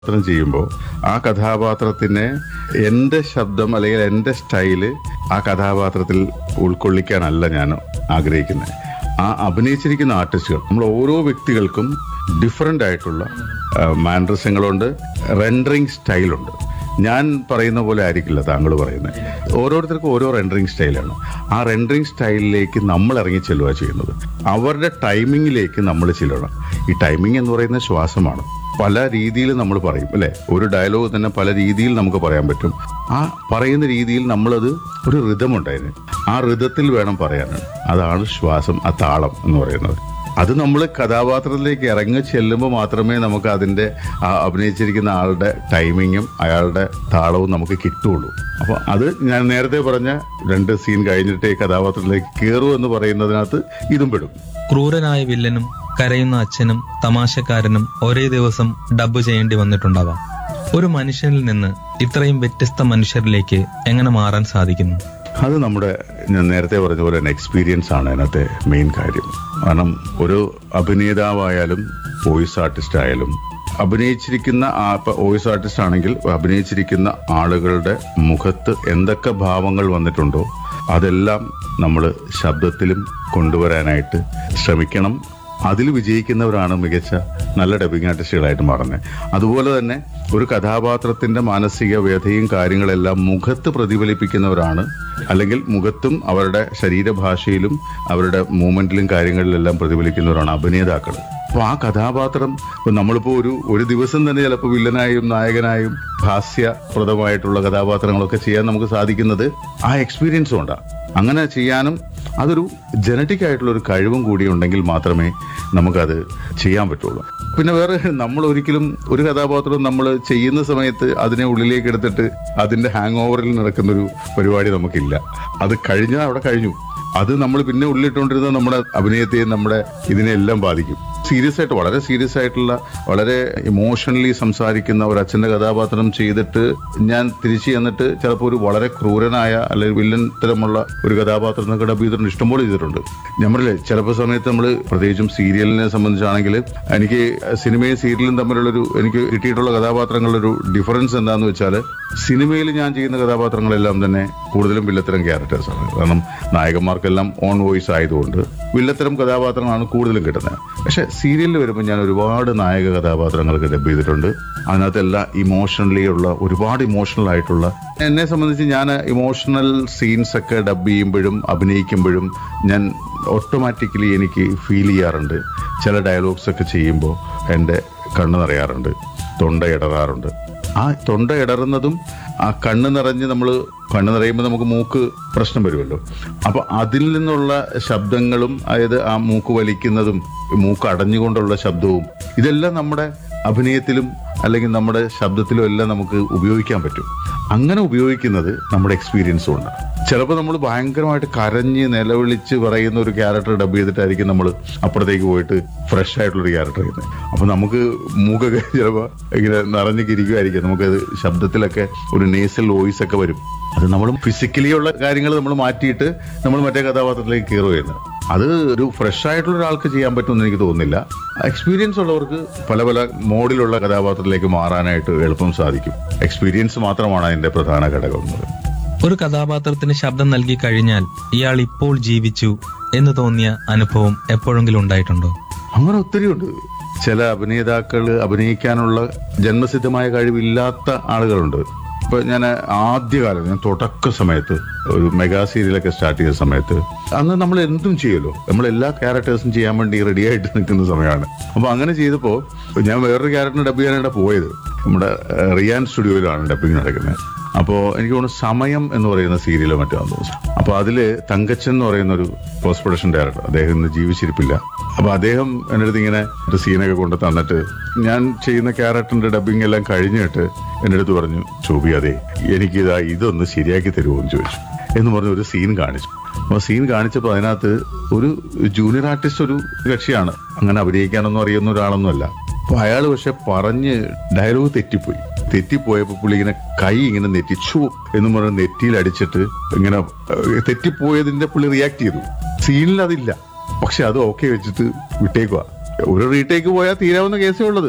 കഥാപാത്രം ചെയ്യുമ്പോൾ ആ കഥാപാത്രത്തിനെ എൻ്റെ ശബ്ദം അല്ലെങ്കിൽ എൻ്റെ സ്റ്റൈല് ആ കഥാപാത്രത്തിൽ ഉൾക്കൊള്ളിക്കാനല്ല ഞാൻ ആഗ്രഹിക്കുന്നത് ആ അഭിനയിച്ചിരിക്കുന്ന ആർട്ടിസ്റ്റുകൾ നമ്മൾ ഓരോ വ്യക്തികൾക്കും ഡിഫറെൻ്റ് ആയിട്ടുള്ള മാൻഡ്രസങ്ങളുണ്ട് റെൻഡറിങ് സ്റ്റൈലുണ്ട് ഞാൻ പറയുന്ന പോലെ ആയിരിക്കില്ല താങ്കൾ പറയുന്നത് ഓരോരുത്തർക്കും ഓരോ റെൻഡറിങ് സ്റ്റൈലാണ് ആ റെൻഡറിങ് സ്റ്റൈലിലേക്ക് നമ്മൾ ഇറങ്ങി ചെല്ലുക ചെയ്യുന്നത് അവരുടെ ടൈമിങ്ങിലേക്ക് നമ്മൾ ചെല്ലണം ഈ ടൈമിംഗ് എന്ന് പറയുന്ന ശ്വാസമാണ് പല രീതിയിൽ നമ്മൾ പറയും അല്ലെ ഒരു ഡയലോഗ് തന്നെ പല രീതിയിൽ നമുക്ക് പറയാൻ പറ്റും ആ പറയുന്ന രീതിയിൽ നമ്മളത് ഒരു ഋതമുണ്ട് അതിന് ആ ഋതത്തിൽ വേണം പറയാനാണ് അതാണ് ശ്വാസം ആ താളം എന്ന് പറയുന്നത് അത് നമ്മൾ കഥാപാത്രത്തിലേക്ക് ഇറങ്ങി ചെല്ലുമ്പോൾ മാത്രമേ നമുക്ക് അതിന്റെ ആ അഭിനയിച്ചിരിക്കുന്ന ആളുടെ ടൈമിങ്ങും അയാളുടെ താളവും നമുക്ക് കിട്ടുള്ളൂ അപ്പോൾ അത് ഞാൻ നേരത്തെ പറഞ്ഞ രണ്ട് സീൻ കഴിഞ്ഞിട്ട് ഈ കഥാപാത്രത്തിലേക്ക് കയറൂ എന്ന് പറയുന്നതിനകത്ത് ഇതും പെടും ക്രൂരനായ വില്ലനും കരയുന്ന അച്ഛനും തമാശക്കാരനും ഒരേ ദിവസം ഡബ്ബ് ചെയ്യേണ്ടി വന്നിട്ടുണ്ടാവാം ഒരു മനുഷ്യനിൽ നിന്ന് ഇത്രയും വ്യത്യസ്ത മനുഷ്യരിലേക്ക് എങ്ങനെ മാറാൻ സാധിക്കുന്നു അത് നമ്മുടെ ഞാൻ നേരത്തെ പറഞ്ഞ പോലെ തന്നെ എക്സ്പീരിയൻസ് ആണ് അതിനകത്തെ മെയിൻ കാര്യം കാരണം ഒരു അഭിനേതാവായാലും വോയിസ് ആർട്ടിസ്റ്റ് ആയാലും അഭിനയിച്ചിരിക്കുന്ന ആ വോയിസ് ആർട്ടിസ്റ്റ് ആണെങ്കിൽ അഭിനയിച്ചിരിക്കുന്ന ആളുകളുടെ മുഖത്ത് എന്തൊക്കെ ഭാവങ്ങൾ വന്നിട്ടുണ്ടോ അതെല്ലാം നമ്മൾ ശബ്ദത്തിലും കൊണ്ടുവരാനായിട്ട് ശ്രമിക്കണം അതിൽ വിജയിക്കുന്നവരാണ് മികച്ച നല്ല ഡബിങ് ആർട്ടിസ്റ്റുകളായിട്ട് മാറുന്നത് അതുപോലെ തന്നെ ഒരു കഥാപാത്രത്തിന്റെ മാനസിക വ്യഥയും കാര്യങ്ങളെല്ലാം മുഖത്ത് പ്രതിഫലിപ്പിക്കുന്നവരാണ് അല്ലെങ്കിൽ മുഖത്തും അവരുടെ ശരീരഭാഷയിലും അവരുടെ മൂവ്മെന്റിലും കാര്യങ്ങളിലെല്ലാം പ്രതിഫലിക്കുന്നവരാണ് അഭിനേതാക്കൾ അപ്പോൾ ആ കഥാപാത്രം ഇപ്പൊ നമ്മളിപ്പോ ഒരു ഒരു ദിവസം തന്നെ ചിലപ്പോൾ വില്ലനായും നായകനായും ഹാസ്യപ്രദമായിട്ടുള്ള കഥാപാത്രങ്ങളൊക്കെ ചെയ്യാൻ നമുക്ക് സാധിക്കുന്നത് ആ എക്സ്പീരിയൻസ് കൊണ്ടാണ് അങ്ങനെ ചെയ്യാനും അതൊരു ജനറ്റിക് ആയിട്ടുള്ള ഒരു കഴിവും കൂടി ഉണ്ടെങ്കിൽ മാത്രമേ നമുക്കത് ചെയ്യാൻ പറ്റുള്ളൂ പിന്നെ വേറെ നമ്മൾ ഒരിക്കലും ഒരു കഥാപാത്രം നമ്മൾ ചെയ്യുന്ന സമയത്ത് അതിനെ ഉള്ളിലേക്ക് എടുത്തിട്ട് അതിന്റെ ഹാങ് ഓവറിൽ നടക്കുന്നൊരു പരിപാടി നമുക്കില്ല അത് കഴിഞ്ഞാൽ അവിടെ കഴിഞ്ഞു അത് നമ്മൾ പിന്നെ ഉള്ളിട്ടുകൊണ്ടിരുന്ന നമ്മുടെ അഭിനയത്തെയും നമ്മുടെ ഇതിനെല്ലാം ബാധിക്കും സീരിയസ് ആയിട്ട് വളരെ സീരിയസ് ആയിട്ടുള്ള വളരെ ഇമോഷണലി സംസാരിക്കുന്ന ഒരു അച്ഛന്റെ കഥാപാത്രം ചെയ്തിട്ട് ഞാൻ തിരിച്ചു ചെന്നിട്ട് ചിലപ്പോൾ ഒരു വളരെ ക്രൂരനായ അല്ലെങ്കിൽ വില്ലൻ തരമുള്ള ഒരു കഥാപാത്രത്തിനൊക്കെ ഡബ് ചെയ്തിട്ടുണ്ട് ഇഷ്ടംപോലെ ചെയ്തിട്ടുണ്ട് നമ്മളെ ചിലപ്പോൾ സമയത്ത് നമ്മൾ പ്രത്യേകിച്ചും സീരിയലിനെ സംബന്ധിച്ചാണെങ്കിൽ എനിക്ക് സിനിമയും സീരിയലും തമ്മിലുള്ളൊരു എനിക്ക് കിട്ടിയിട്ടുള്ള കഥാപാത്രങ്ങളുടെ ഒരു ഡിഫറൻസ് എന്താന്ന് വെച്ചാൽ സിനിമയിൽ ഞാൻ ചെയ്യുന്ന കഥാപാത്രങ്ങളെല്ലാം തന്നെ കൂടുതലും വില്ലത്തരം ക്യാരക്ടേഴ്സാണ് കാരണം നായകന്മാർക്കെല്ലാം ഓൺ വോയിസ് ആയതുകൊണ്ട് വില്ലത്തരം കഥാപാത്രങ്ങളാണ് കൂടുതലും കിട്ടുന്നത് പക്ഷെ സീരിയലിൽ വരുമ്പോൾ ഞാൻ ഒരുപാട് നായക കഥാപാത്രങ്ങൾക്ക് ഡബ് ചെയ്തിട്ടുണ്ട് അതിനകത്തെല്ലാം ഇമോഷണലി ഉള്ള ഒരുപാട് ഇമോഷണൽ ആയിട്ടുള്ള എന്നെ സംബന്ധിച്ച് ഞാൻ ഇമോഷണൽ സീൻസ് ഒക്കെ ഡബ് ചെയ്യുമ്പോഴും അഭിനയിക്കുമ്പോഴും ഞാൻ ഓട്ടോമാറ്റിക്കലി എനിക്ക് ഫീൽ ചെയ്യാറുണ്ട് ചില ഡയലോഗ്സ് ഒക്കെ ചെയ്യുമ്പോൾ എൻ്റെ കണ്ണ് നിറയാറുണ്ട് തൊണ്ട ഇടറാറുണ്ട് ആ തൊണ്ട ഇടറുന്നതും ആ കണ്ണ് നിറഞ്ഞ് നമ്മൾ കണ്ണ് നിറയുമ്പോൾ നമുക്ക് മൂക്ക് പ്രശ്നം വരുമല്ലോ അപ്പൊ അതിൽ നിന്നുള്ള ശബ്ദങ്ങളും അതായത് ആ മൂക്ക് വലിക്കുന്നതും മൂക്ക് അടഞ്ഞുകൊണ്ടുള്ള ശബ്ദവും ഇതെല്ലാം നമ്മുടെ അഭിനയത്തിലും അല്ലെങ്കിൽ നമ്മുടെ ശബ്ദത്തിലും എല്ലാം നമുക്ക് ഉപയോഗിക്കാൻ പറ്റും അങ്ങനെ ഉപയോഗിക്കുന്നത് നമ്മുടെ എക്സ്പീരിയൻസ് കൊണ്ടാണ് ചിലപ്പോൾ നമ്മൾ ഭയങ്കരമായിട്ട് കരഞ്ഞ് നിലവിളിച്ച് പറയുന്ന ഒരു ക്യാരക്ടർ ഡബ് ചെയ്തിട്ടായിരിക്കും നമ്മൾ അപ്പുറത്തേക്ക് പോയിട്ട് ഫ്രഷ് ആയിട്ടുള്ള ഒരു ക്യാരക്ടർ ചെയ്യുന്നത് അപ്പൊ നമുക്ക് മൂക്കൊക്കെ ചിലപ്പോൾ ഇങ്ങനെ നിറഞ്ഞു കിരിക്കുമായിരിക്കും നമുക്കത് ശബ്ദത്തിലൊക്കെ ഒരു നേസൽ വോയിസ് ഒക്കെ വരും അത് നമ്മൾ ഫിസിക്കലി ഉള്ള കാര്യങ്ങൾ നമ്മൾ മാറ്റിയിട്ട് നമ്മൾ മറ്റേ കഥാപാത്രത്തിലേക്ക് കയറുകയാണ് അത് ഒരു ഫ്രഷ് ആയിട്ടുള്ള ഒരാൾക്ക് ചെയ്യാൻ പറ്റുമെന്ന് എനിക്ക് തോന്നുന്നില്ല എക്സ്പീരിയൻസ് ഉള്ളവർക്ക് പല പല മോഡിലുള്ള കഥാപാത്രത്തിലേക്ക് മാറാനായിട്ട് എളുപ്പം സാധിക്കും എക്സ്പീരിയൻസ് മാത്രമാണ് അതിന്റെ പ്രധാന ഘടകം എന്ന് പറയുന്നത് ഒരു കഥാപാത്രത്തിന് ശബ്ദം നൽകി കഴിഞ്ഞാൽ ഇയാൾ ഇപ്പോൾ ജീവിച്ചു എന്ന് തോന്നിയ അനുഭവം എപ്പോഴെങ്കിലും ഉണ്ടായിട്ടുണ്ടോ അങ്ങനെ ഒത്തിരി ഉണ്ട് ചില അഭിനേതാക്കൾ അഭിനയിക്കാനുള്ള ജന്മസിദ്ധമായ കഴിവില്ലാത്ത ആളുകളുണ്ട് ഇപ്പൊ ഞാൻ ആദ്യകാലം ഞാൻ തുടക്ക സമയത്ത് ഒരു മെഗാ സീരിയലൊക്കെ സ്റ്റാർട്ട് ചെയ്ത സമയത്ത് അന്ന് നമ്മൾ എന്തും ചെയ്യുമല്ലോ നമ്മൾ എല്ലാ ക്യാരക്ടേഴ്സും ചെയ്യാൻ വേണ്ടി റെഡി ആയിട്ട് നിൽക്കുന്ന സമയമാണ് അപ്പൊ അങ്ങനെ ചെയ്തപ്പോൾ ഞാൻ വേറൊരു ക്യാരക്ടറിനെ ഡബ് ചെയ്യാനായിട്ട് പോയത് നമ്മുടെ ഏഹ്, റിയാൻ സ്റ്റുഡിയോയിലാണ് ഡബിങ് നടക്കുന്നത് അപ്പോൾ എനിക്ക് തോന്നുന്നു സമയം എന്ന് പറയുന്ന സീരിയലോ മറ്റോ ആണെന്ന് തോന്നുന്നു അപ്പോൾ അതില് തങ്കച്ചൻ എന്ന് പറയുന്ന ഒരു പോസ്റ്റ് പ്രൊഡക്ഷൻ ഡയറക്ടർ അദ്ദേഹം ഇന്ന് ജീവിച്ചിരിപ്പില്ല അപ്പൊ അദ്ദേഹം എൻ്റെ അടുത്ത് ഇങ്ങനെ ഒരു സീനൊക്കെ കൊണ്ട് തന്നിട്ട് ഞാൻ ചെയ്യുന്ന ക്യാരക്ടറിന്റെ ഡബിങ് എല്ലാം കഴിഞ്ഞിട്ട് എൻ്റെ അടുത്ത് പറഞ്ഞു ചോബി അതെ എനിക്കിതാ ഇതൊന്ന് ശരിയാക്കി തരുമോ എന്ന് ചോദിച്ചു എന്ന് പറഞ്ഞ് ഒരു സീൻ കാണിച്ചു അപ്പോൾ സീൻ കാണിച്ചപ്പോൾ അതിനകത്ത് ഒരു ജൂനിയർ ആർട്ടിസ്റ്റ് ഒരു കക്ഷിയാണ് അങ്ങനെ അഭിനയിക്കാനൊന്നും അറിയുന്ന ഒരാളൊന്നുമല്ല അപ്പൊ അയാൾ പക്ഷെ പറഞ്ഞ് ഡയലോഗ് തെറ്റിപ്പോയി തെറ്റിപ്പോയപ്പോ പുള്ളി ഇങ്ങനെ കൈ ഇങ്ങനെ നെറ്റിച്ചു എന്ന് പറഞ്ഞ് നെറ്റിയിൽ അടിച്ചിട്ട് ഇങ്ങനെ ഏഹ്, തെറ്റിപ്പോയതിന്റെ പുള്ളി റിയാക്ട് ചെയ്തു സീനിൽ അതില്ല പക്ഷെ അത് ഓക്കെ വെച്ചിട്ട് വിട്ടേക്കുക ഒരു റീടേക്ക് പോയാൽ തീരാവുന്ന കേസേ ഉള്ളത്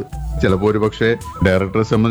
ചിലപ്പോൾ ഒരു പക്ഷേ ഡയറക്ടറെ സംബന്ധിച്ച്